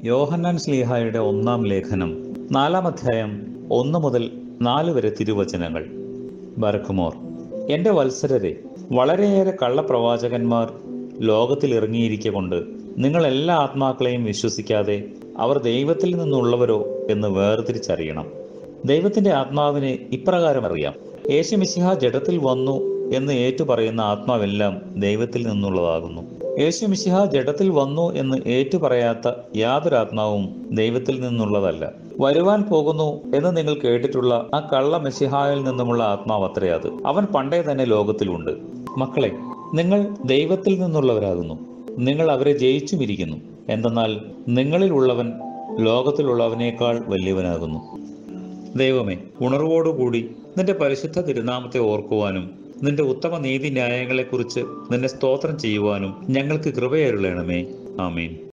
യോഹന്നാൻ സ്ലീഹായുടെ ഒന്നാം ലേഖനം നാലാം അധ്യായം ഒന്ന് മുതൽ നാല് വരെ തിരുവചനങ്ങൾ ബർക്കുമോർ എൻ്റെ വത്സരരെ വളരെയേറെ കള്ളപ്രവാചകന്മാർ ലോകത്തിൽ ഇറങ്ങിയിരിക്കൊണ്ട് നിങ്ങൾ എല്ലാ ആത്മാക്കളെയും വിശ്വസിക്കാതെ അവർ ദൈവത്തിൽ നിന്നുള്ളവരോ എന്ന് വേർതിരിച്ചറിയണം ദൈവത്തിന്റെ ആത്മാവിനെ ഇപ്രകാരം അറിയാം യേശു മിശിഹ ജഡത്തിൽ വന്നു എന്ന് ഏറ്റുപറയുന്ന ആത്മാവെല്ലാം ദൈവത്തിൽ നിന്നുള്ളതാകുന്നു യേശു മിശിഹ ജഡത്തിൽ വന്നു എന്ന് ഏറ്റുപറയാത്ത യാതൊരു ആത്മാവും ദൈവത്തിൽ നിന്നുള്ളതല്ല വരുവാൻ പോകുന്നു എന്ന് നിങ്ങൾ കേട്ടിട്ടുള്ള ആ കള്ള മെസ്സിഹായിൽ നിന്നുമുള്ള ആത്മാവ് അത്രേ അത് അവൻ പണ്ടേ തന്നെ ലോകത്തിലുണ്ട് മക്കളെ നിങ്ങൾ ദൈവത്തിൽ നിന്നുള്ളവരാകുന്നു നിങ്ങൾ അവരെ ജയിച്ചുമിരിക്കുന്നു എന്തെന്നാൽ നിങ്ങളിൽ ഉള്ളവൻ ലോകത്തിലുള്ളവനേക്കാൾ വലിയവനാകുന്നു ദൈവമേ ഉണർവോടുകൂടി നിന്റെ പരിശുദ്ധ തിരുനാമത്തെ ഓർക്കുവാനും നിന്റെ ഉത്തമ നീതി ന്യായങ്ങളെക്കുറിച്ച് നിന്നെ സ്തോത്രം ചെയ്യുവാനും ഞങ്ങൾക്ക് കൃപയരുളണമേ ആമീൻ